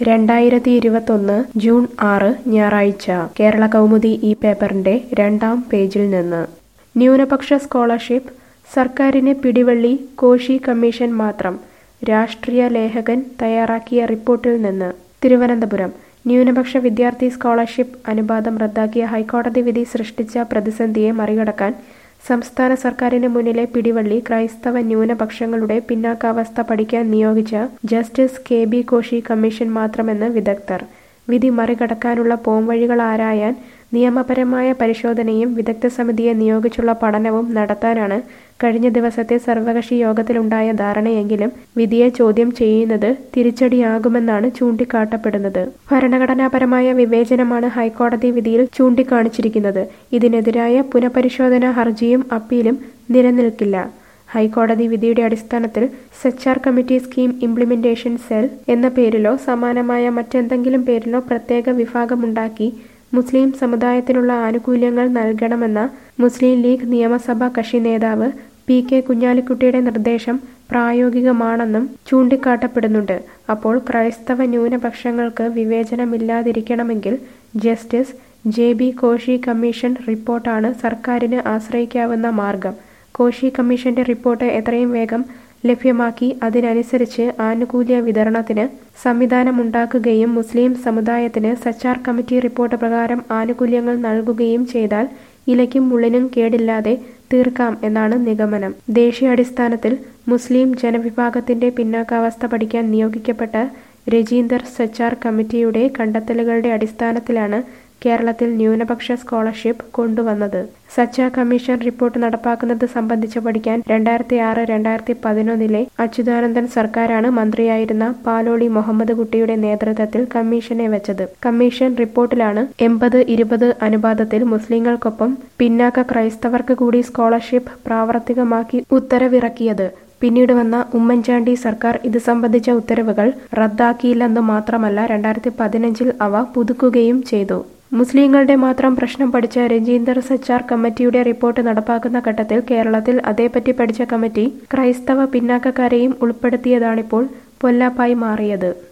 രണ്ടായിരത്തി ഇരുപത്തൊന്ന് ജൂൺ ആറ് ഞായറാഴ്ച കേരള കൗമുദി ഈ പേപ്പറിന്റെ രണ്ടാം പേജിൽ നിന്ന് ന്യൂനപക്ഷ സ്കോളർഷിപ്പ് സർക്കാരിന് പിടിവള്ളി കോശി കമ്മീഷൻ മാത്രം രാഷ്ട്രീയ ലേഖകൻ തയ്യാറാക്കിയ റിപ്പോർട്ടിൽ നിന്ന് തിരുവനന്തപുരം ന്യൂനപക്ഷ വിദ്യാർത്ഥി സ്കോളർഷിപ്പ് അനുപാതം റദ്ദാക്കിയ ഹൈക്കോടതി വിധി സൃഷ്ടിച്ച പ്രതിസന്ധിയെ മറികടക്കാൻ സംസ്ഥാന സർക്കാരിന് മുന്നിലെ പിടിവള്ളി ക്രൈസ്തവ ന്യൂനപക്ഷങ്ങളുടെ പിന്നാക്കാവസ്ഥ പഠിക്കാൻ നിയോഗിച്ച justice K B Koshy commission മാത്രമെന്ന് വിദഗ്ധർ വിധി മറികടക്കാനുള്ള പോംവഴികൾ ആരായാൻ നിയമപരമായ പരിശോധനയും വിദഗ്ധ സമിതിയെ നിയോഗിച്ചുള്ള പഠനവും നടത്താനാണ് കഴിഞ്ഞ ദിവസത്തെ സർവകക്ഷി യോഗത്തിലുണ്ടായ ധാരണയെങ്കിലും വിധിയെ ചോദ്യം ചെയ്യുന്നത് തിരിച്ചടിയാകുമെന്നാണ് ചൂണ്ടിക്കാട്ടപ്പെടുന്നത് ഭരണഘടനാപരമായ വിവേചനമാണ് ഹൈക്കോടതി വിധിയിൽ ചൂണ്ടിക്കാണിച്ചിരിക്കുന്നത് ഇതിനെതിരായ പുനഃപരിശോധനാ ഹർജിയും അപ്പീലും നിലനിൽക്കില്ല ഹൈക്കോടതി വിധിയുടെ അടിസ്ഥാനത്തിൽ Sachar committee scheme implementation cell എന്ന പേരിലോ സമാനമായ മറ്റെന്തെങ്കിലും പേരിലോ പ്രത്യേക വിഭാഗമുണ്ടാക്കി മുസ്ലിം സമുദായത്തിനുള്ള ആനുകൂല്യങ്ങൾ നൽകണമെന്ന മുസ്ലിം ലീഗ് നിയമസഭാ കക്ഷി നേതാവ് പി കെ കുഞ്ഞാലിക്കുട്ടിയുടെ നിർദ്ദേശം പ്രായോഗികമാണെന്നും ചൂണ്ടിക്കാട്ടപ്പെടുന്നുണ്ട് അപ്പോൾ ക്രൈസ്തവ ന്യൂനപക്ഷങ്ങൾക്ക് വിവേചനമില്ലാതിരിക്കണമെങ്കിൽ justice J B Koshy commission റിപ്പോർട്ടാണ് സർക്കാരിന് ആശ്രയിക്കാവുന്ന മാർഗം കോശി കമ്മീഷന്റെ റിപ്പോർട്ട് എത്രയും വേഗം ലഭ്യമാക്കി അതിനനുസരിച്ച് ആനുകൂല്യ വിതരണത്തിന് സംവിധാനമുണ്ടാക്കുകയും മുസ്ലിം സമുദായത്തിന് സച്ചാർ കമ്മിറ്റി റിപ്പോർട്ട് പ്രകാരം ആനുകൂല്യങ്ങൾ നൽകുകയും ചെയ്താൽ ഇലയ്ക്കും മുള്ളിനും കേടില്ലാതെ തീർക്കാം എന്നാണ് നിഗമനം ദേശീയാടിസ്ഥാനത്തിൽ മുസ്ലിം ജനവിഭാഗത്തിന്റെ പിന്നാക്കാവസ്ഥ പഠിക്കാൻ നിയോഗിക്കപ്പെട്ട രജീന്ദർ സച്ചാർ കമ്മിറ്റിയുടെ കണ്ടെത്തലുകളുടെ അടിസ്ഥാനത്തിലാണ് കേരളത്തിൽ ന്യൂനപക്ഷ സ്കോളർഷിപ്പ് കൊണ്ടുവന്നത് സച്ച കമ്മീഷൻ റിപ്പോർട്ട് നടപ്പാക്കുന്നത് സംബന്ധിച്ച് പഠിക്കാൻ രണ്ടായിരത്തി ആറ് രണ്ടായിരത്തി പതിനൊന്നിലെ അച്യുതാനന്ദൻ സർക്കാരാണ് മന്ത്രിയായിരുന്ന പാലോളി മുഹമ്മദ് കുട്ടിയുടെ നേതൃത്വത്തിൽ കമ്മീഷനെ വെച്ചത് കമ്മീഷൻ റിപ്പോർട്ടിലാണ് എൺപത് ഇരുപത് അനുപാതത്തിൽ മുസ്ലിങ്ങൾക്കൊപ്പം പിന്നാക്ക ക്രൈസ്തവർക്ക് കൂടി സ്കോളർഷിപ്പ് പ്രാവർത്തികമാക്കി ഉത്തരവിറക്കിയത് പിന്നീട് വന്ന ഉമ്മൻചാണ്ടി സർക്കാർ ഇത് സംബന്ധിച്ച ഉത്തരവുകൾ റദ്ദാക്കിയില്ലെന്ന് മാത്രമല്ല രണ്ടായിരത്തി പതിനഞ്ചിൽ അവ പുതുക്കുകയും ചെയ്തു മുസ്ലിങ്ങളുടെ മാത്രം പ്രശ്നം പഠിച്ച രജീന്ദർ സച്ചാർ കമ്മിറ്റിയുടെ റിപ്പോർട്ട് നടപ്പാക്കുന്ന ഘട്ടത്തിൽ കേരളത്തിൽ അതേപ്പറ്റി പഠിച്ച കമ്മിറ്റി ക്രൈസ്തവ പിന്നാക്കക്കാരെയും ഉൾപ്പെടുത്തിയതാണിപ്പോൾ പൊല്ലാപ്പായി മാറിയത്